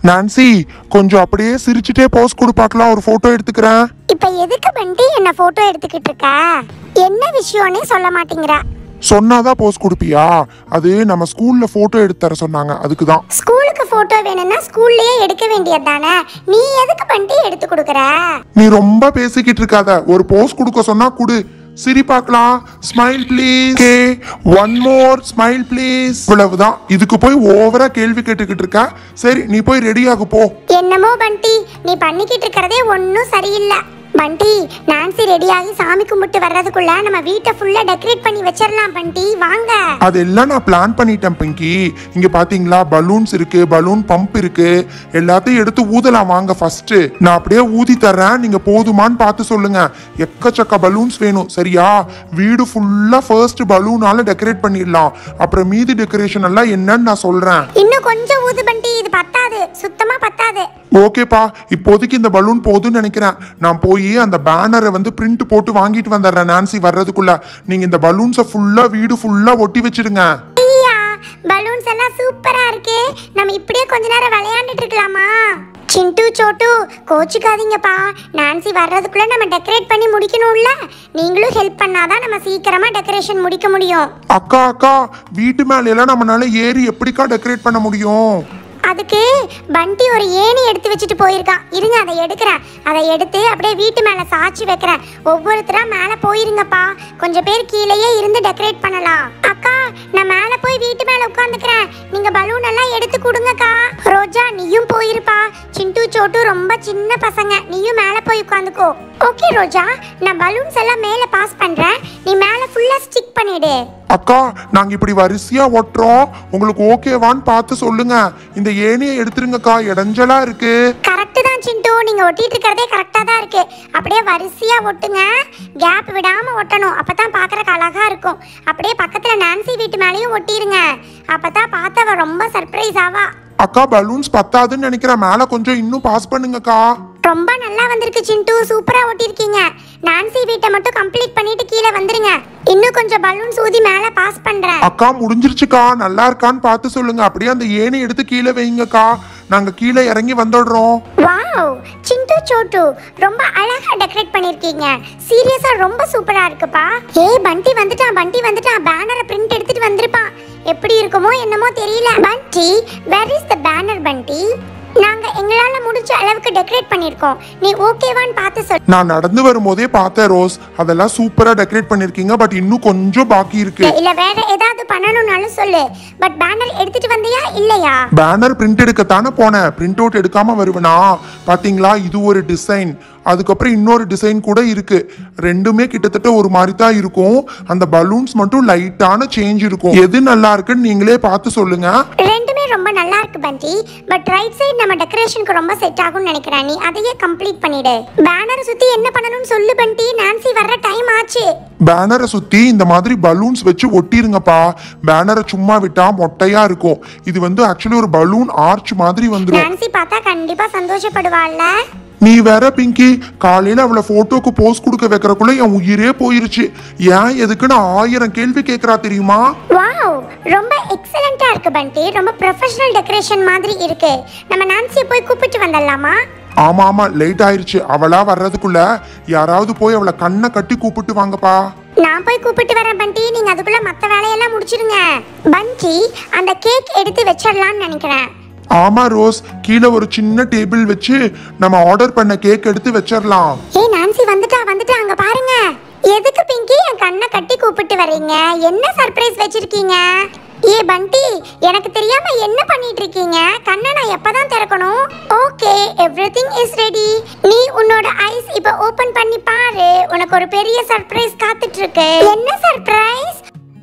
Nancy கொஞ்சம் அப்படியே சிரிச்சுட்டே போஸ் கொடு பார்க்கலாம் ஒரு போட்டோ எடுத்துக்கிறேன் இப்ப எதுக்கு பண்டி என்ன போட்டோ எடுத்துக்கிட்டு இருக்க என்ன விஷயம்னே சொல்ல மாட்டேங்கிற சொன்னாதான் போஸ் கொடுப்பியா அது நம்ம ஸ்கூல்ல போட்டோ எடுத்து தர சொன்னாங்க அதுக்கு தான் ஸ்கூலுக்கு போட்டோ வேணும்னா ஸ்கூல்லயே எடுக்க வேண்டியது தானே நீ எதுக்கு பண்டி எடுத்து கொடுக்குற நீ ரொம்ப பேசிக்கிட்டு இருக்காத ஒரு போஸ் கொடுக்க சொன்னா குடு சிரி பார்க்கலாம் smile please okay one more smile please இவ்வளவுதான் இதுக்கு போய் ஓவரா கேள்வி கேட்டுக்கிட்டு இருக்க சரி நீ போய் ரெடி ஆகு போ என்னமோ பண்டி நீ பண்ணிக்கிட்டு இருக்கிறதே ஒன்றும் சரியில்லை பண்டி நான்சி ரெடியாகி சாமி கும்பிட்டு வர்றதுக்குள்ள நம்ம வீட்டை ஃபுல்லா டெக்கரேட் பண்ணி வச்சிடலாம் பண்டி வாங்க அதெல்லாம் நான் பிளான் பண்ணிட்டேன் பிங்கி இங்க பாத்தீங்களா பலூன்ஸ் இருக்கு பலூன் பம்ப் இருக்கு எல்லாத்தையும் எடுத்து ஊதலாம் வாங்க ஃபர்ஸ்ட் நான் அப்படியே ஊதி தர்றேன் நீங்க போதுமான்னு பார்த்து சொல்லுங்க எக்கச்சக்க பலூன்ஸ் வேணும் சரியா வீடு ஃபுல்லா ஃபர்ஸ்ட் பலூனால டெக்கரேட் பண்ணிடலாம் அப்புறம் மீதி டெக்கரேஷன் எல்லாம் என்னன்னு நான் சொல்றேன் இன்னும் கொஞ்சம் ஊது பண்டி இது பத்தாது சுத்தமா பத்தாது ஓகேப்பா இப்போதைக்கு இந்த பலூன் போதும்னு நினைக்கிறேன் நான் போய் அந்த பேனரை வந்து பிரிண்ட் போட்டு வாங்கிட்டு வந்துடுறேன் நான்சி வர்றதுக்குள்ள நீங்க இந்த பலூன்ஸை ஃபுல்லா வீடு ஃபுல்லா ஒட்டி வச்சிடுங்க ஐயா பலூன்ஸ் எல்லாம் சூப்பரா இருக்கு நம்ம இப்படியே கொஞ்ச நேரம் விளையாண்டுட்டு இருக்கலாமா சிண்டு சோட்டு கோச்சிக்காதீங்கப்பா நான்சி வர்றதுக்குள்ள நம்ம டெக்கரேட் பண்ணி முடிக்கணும்ல நீங்களும் ஹெல்ப் பண்ணாதான் நம்ம சீக்கிரமா டெக்கரேஷன் முடிக்க முடியும் அக்கா அக்கா வீட்டு மேல எல்லாம் நம்மளால ஏறி எப்படிக்கா டெக்கரேட் பண்ண முடியும் அதுக்கு பண்டி ஒரு ஏணி எடுத்து வச்சுட்டு போயிருக்கான் இருங்க அதை எடுக்கிறேன் அதை எடுத்து அப்படியே வீட்டு மேல சாச்சி வைக்கிறேன் ஒவ்வொருத்தரா மேல போயிருங்கப்பா கொஞ்சம் பேர் கீழேயே இருந்து டெக்கரேட் பண்ணலாம் அக்கா நான் மேல போய் வீட்டு மேல உட்காந்துக்கிறேன் நீங்க பலூன் எல்லாம் எடுத்து கொடுங்கக்கா ரோஜா நீயும் போயிருப்பா சிண்டு சோட்டு ரொம்ப சின்ன பசங்க நீயும் மேல போய் உட்காந்துக்கோ ஓகே ரோஜா நான் பலூன்ஸ் எல்லாம் மேல பாஸ் பண்றேன் நீ மேல ஃபுல்லா ஸ்டிக் பண்ணிடு அக்கா நாங்க இப்படி வரிசையா ஒட்டுறோம் உங்களுக்கு ஓகேவான்னு பார்த்து சொல்லுங்க இந்த ஏணியை எடுத்துருங்கக்கா இடைஞ்சலா இருக்கு கரெக்ட் தான் சிண்டு நீங்க ஒட்டிட்டு இருக்கிறதே கரெக்டா தான் இருக்கு அப்படியே வரிசையா ஒட்டுங்க கேப் விடாம ஒட்டணும் அப்பதான் பாக்குறதுக்கு அழகா இருக்கும் அப்படியே பக்கத்துல நான்சி வீட்டு மேலேயும் ஒட்டிருங்க அப்பதான் பார்த்தவ ரொம்ப சர்ப்ரைஸ் ஆவா அக்கா பலூன்ஸ் பத்தாதுன்னு நினைக்கிறேன் மேல கொஞ்சம் இன்னும் பாஸ் பண்ணுங்கக்கா ரொம்ப நல்லா வந்திருக்கு சிண்டு சூப்பரா ஒட்டிருக்கீங்க நான்சி வீட்டை மட்டும் கம்ப்ளீட் பண்ணிட்டு கீழே வந்துருங்க இன்னும் கொஞ்சம் பலூன்ஸ் ஊதி மேல பாஸ் பண்றேன் அக்கா முடிஞ்சிருச்சுக்கா நல்லா இருக்கான்னு பார்த்து சொல்லுங்க அப்படியே அந்த ஏணி எடுத்து கீழே வைங்கக்கா நாங்க கீழே இறங்கி வந்துடுறோம் வாவ் சிண்டு சோட்டு ரொம்ப அழகா டெக்கரேட் பண்ணிருக்கீங்க சீரியஸா ரொம்ப சூப்பரா இருக்குப்பா ஏய் பண்டி வந்துட்டான் பண்டி வந்துட்டான் பேனரை பிரிண்ட் எடுத்துட்டு வந்திருப்பான் எப்படி இருக்குமோ என்னமோ தெரியல பண்டி வேர் இஸ் த பேனர் பண்டி நாங்க எங்களால முடிஞ்ச அளவுக்கு டெக்கரேட் பண்ணிருக்கோம் நீ ஓகேவான்னு பார்த்து சொல் நான் நடந்து வரும்போதே பார்த்தேன் ரோஸ் அதெல்லாம் சூப்பரா டெக்கரேட் பண்ணிருக்கீங்க பட் இன்னும் கொஞ்சம் பாக்கி இருக்கு இல்ல வேற ஏதாவது பண்ணணும்னாலும் சொல்லு பட் பேனர் எடுத்துட்டு வந்தியா இல்லையா பேனர் பிரிண்ட் எடுக்கத்தானே போனேன் பிரிண்ட் அவுட் எடுக்காம வருவேனா பாத்தீங்களா இது ஒரு டிசைன் அதுக்கப்புறம் இன்னொரு டிசைன் கூட இருக்கு ரெண்டுமே கிட்டத்தட்ட ஒரு மாதிரி தான் இருக்கும் அந்த பலூன்ஸ் மட்டும் லைட்டான சேஞ்ச் இருக்கும் எது நல்லா இருக்குன்னு நீங்களே பார்த்து சொல்லுங்க ரெண்டுமே ரொம்ப நல்லா இருக்கு பண்டி பட் ரைட் சைடு நம்ம டெக்கரேஷனுக்கு ரொம்ப செட் ஆகும்னு நினைக்கிறேன் நீ அதையே கம்ப்ளீட் பண்ணிடு பேனரை சுத்தி என்ன பண்ணணும்னு சொல்லு பண்டி நான்சி வர்ற டைம் ஆச்சு பேனரை சுத்தி இந்த மாதிரி பலூன்ஸ் வச்சு ஒட்டிருங்கப்பா பேனரை சும்மா விட்டா மொட்டையா இருக்கும் இது வந்து ஆக்சுவலி ஒரு பலூன் ஆர்ச் மாதிரி வந்துடும் நான்சி பார்த்தா கண்டிப்பா சந்தோஷப்படுவாள்ல நீ வேற பிங்கி காலையில அவளை போட்டோக்கு போஸ் கொடுக்க வைக்கிறக்குள்ள என் உயிரே போயிருச்சு ஏன் எதுக்குன்னு ஆயிரம் கேள்வி கேட்கறா தெரியுமா வாவ் ரொம்ப எக்ஸலண்டா இருக்கு பண்டி ரொம்ப ப்ரொஃபஷனல் டெக்கரேஷன் மாதிரி இருக்கு நம்ம நான்சியை போய் கூப்பிட்டு வந்துடலாமா ஆமா ஆமா லேட் ஆயிருச்சு அவளா வர்றதுக்குள்ள யாராவது போய் அவளை கண்ணை கட்டி கூப்பிட்டு வாங்கப்பா நான் போய் கூப்பிட்டு வரேன் பண்டி நீங்க அதுக்குள்ள மத்த வேலையெல்லாம் முடிச்சிருங்க பண்டி அந்த கேக் எடுத்து வச்சிடலாம்னு நினைக்கிறேன் ஆமா ரோஸ் கீழே ஒரு சின்ன டேபிள் வச்சு நம்ம ஆர்டர் பண்ண கேக் எடுத்து வச்சிடலாம் ஏய் நான்சி வந்துட்டா வந்துட்டா அங்க பாருங்க எதுக்கு பிங்கி என் கண்ணை கட்டி கூப்பிட்டு வர்றீங்க என்ன சர்ப்ரைஸ் வச்சிருக்கீங்க ஏ பண்டி எனக்கு தெரியாம என்ன பண்ணிட்டு இருக்கீங்க கண்ணை நான் எப்பதான் திறக்கணும் ஓகே எவ்ரிதிங் இஸ் ரெடி நீ உன்னோட ஐஸ் இப்ப ஓபன் பண்ணி பாரு உனக்கு ஒரு பெரிய சர்ப்ரைஸ் காத்துட்டு இருக்கு என்ன சர்ப்ரைஸ்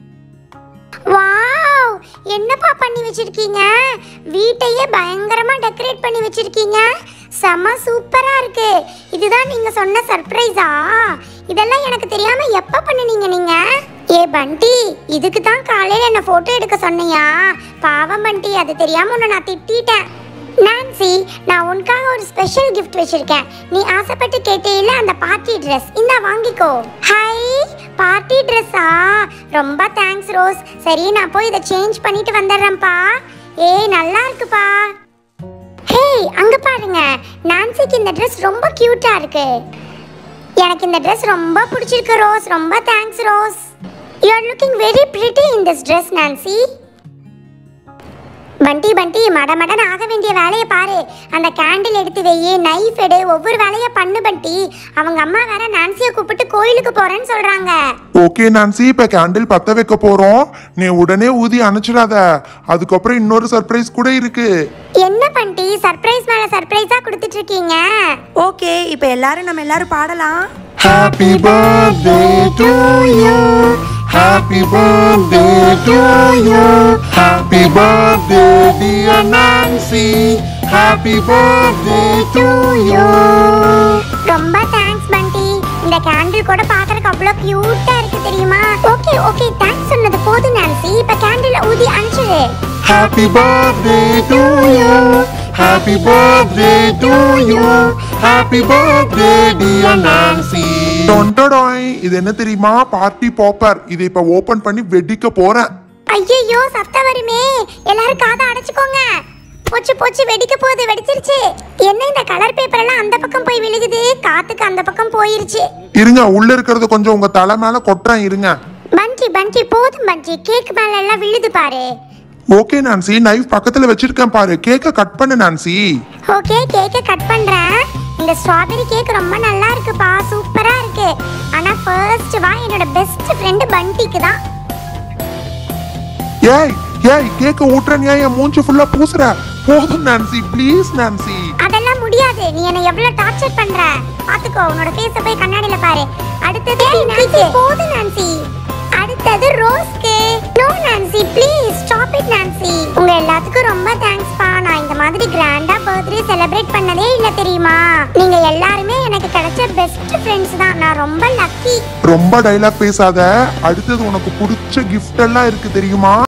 வாவ் என்னப்பா பண்ணி வச்சிருக்கீங்க வீட்டையே பயங்கரமா டெக்கரேட் பண்ணி வச்சிருக்கீங்க செம சூப்பரா இருக்கு இதுதான் நீங்க சொன்ன சர்ப்ரைஸா இதெல்லாம் எனக்கு தெரியாம எப்ப பண்ணுனீங்க நீங்க ஏ பண்டி இதுக்கு தான் காலையில என்ன போட்டோ எடுக்க சொன்னியா பாவம் பண்டி அது தெரியாம உன்னை நான் திட்டிட்டேன் நான்சி நான் உனக்காக ஒரு ஸ்பெஷல் கிஃப்ட் வச்சிருக்கேன் நீ ஆசைப்பட்டு கேட்டேல அந்த பார்ட்டி ட்ரெஸ் இந்த வாங்கிக்கோ ஹை பார்ட்டி ட்ரெஸ்ஸா ரொம்ப தேங்க்ஸ் ரோஸ் சரி நான் போய் இதை சேஞ்ச் பண்ணிட்டு வந்துடுறேன்ப்பா ஏய் நல்லா இருக்குப்பா ஹே ஏய் அங்க பாருங்க நான்சிக்கு இந்த ட்ரெஸ் ரொம்ப கியூட்டா இருக்கு எனக்கு இந்த ட்ரெஸ் ரொம்ப பிடிச்சிருக்கு ரோஸ் ரொம்ப thanks Rose you are looking very pretty in this dress Nancy பண்டி பண்டி மட மடன்னு ஆக வேண்டிய வேலையை பாரு அந்த கேண்டில் எடுத்து வெயி நைஃப் எடு ஒவ்வொரு வேலையை பண்ணு பண்டி அவங்க அம்மா வேற நான்சியை கூப்பிட்டு கோயிலுக்கு போறேன்னு சொல்றாங்க ஓகே நான்சி இப்ப கேண்டில் பத்த வைக்க போறோம் நீ உடனே ஊதி அனுப்பிச்சிடாத அதுக்கப்புறம் இன்னொரு சர்ப்ரைஸ் கூட இருக்கு என்ன பண்டி சர்ப்ரைஸ் மேல சர்ப்ரைஸா கொடுத்துட்டு இருக்கீங்க ஓகே இப்போ எல்லாரும் நம்ம எல்லாரும் பாடலாம் Happy birthday to you. Happy birthday to you. Happy birthday, dear Nancy. Happy birthday to you. ரொம்ப தேங்க்ஸ் பண்டி இந்த கேண்டில் கூட பாக்குறதுக்கு அவ்வளோ கியூட்டா இருக்கு தெரியுமா ஓகே ஓகே தேங்க்ஸ் சொன்னது போதும் நான்சி இப்ப கேண்டில ஊதி அனுப்பிச்சிடு Happy birthday to you. Happy birthday to you. Happy birthday, dear Nancy. டொண்டடாய் இது என்ன தெரியுமா பார்ட்டி பாப்பர் இதை இப்ப ஓபன் பண்ணி வெடிக்க போறேன் ஐயையோ சத்தம் வருமே எல்லாரும் காதை அடைச்சுக்கோங்க போச்சு போச்சு வெடிக்க போகுது வெடிச்சிருச்சு என்ன இந்த கலர் பேப்பர் எல்லாம் அந்த பக்கம் போய் விழுகுது காத்துக்கு அந்த பக்கம் போயிருச்சு இருங்க உள்ள இருக்கிறது கொஞ்சம் உங்க தலை மேல கொட்டுறேன் இருங்க பஞ்சி பஞ்சி போதும் பஞ்சி கேக் மேல எல்லாம் விழுது பாரு ஓகே நான்சி நைஃப் பக்கத்துல வச்சிருக்கேன் பாரு கேக்க கட் பண்ணு நான்சி ஓகே கேக்கை கட் பண்றேன் இந்த ஸ்ட்ராபெரி கேக் ரொம்ப நல்லா இருக்குப்பா சூப்பரா இருக்கு ஆனா ஃபர்ஸ்ட் வா என்னோட பெஸ்ட் ஃப்ரெண்ட் பண்டிக்கு தான் ஏய் ஏய் கேக்க ஊட்டுற நீ என் மூஞ்சி ஃபுல்லா பூசுற போதும் நான்சி ப்ளீஸ் நான்சி அதெல்லாம் முடியாது நீ என்ன எவ்வளவு டார்ச்சர் பண்ற பாத்துக்கோ உன்னோட ஃபேஸ போய் கண்ணாடியில பாரு அடுத்தது நான்சி போது நான்சி அடுத்தது ரோஸ்க்கு no Nancy please stop it Nancy உங்க எல்லாத்துக்கும் ரொம்ப தேங்க்ஸ் பா நான் இந்த மாதிரி கிராண்டா பர்த்டே செலிப்ரேட் பண்ணதே இல்ல தெரியுமா நீங்க எல்லாருமே எனக்கு கிடைச்ச பெஸ்ட் ஃப்ரெண்ட்ஸ் தான் நான் ரொம்ப லக்கி ரொம்ப டைலாக் பேசாத அடுத்தது உனக்கு பிடிச்ச gift எல்லாம் இருக்கு தெரியுமா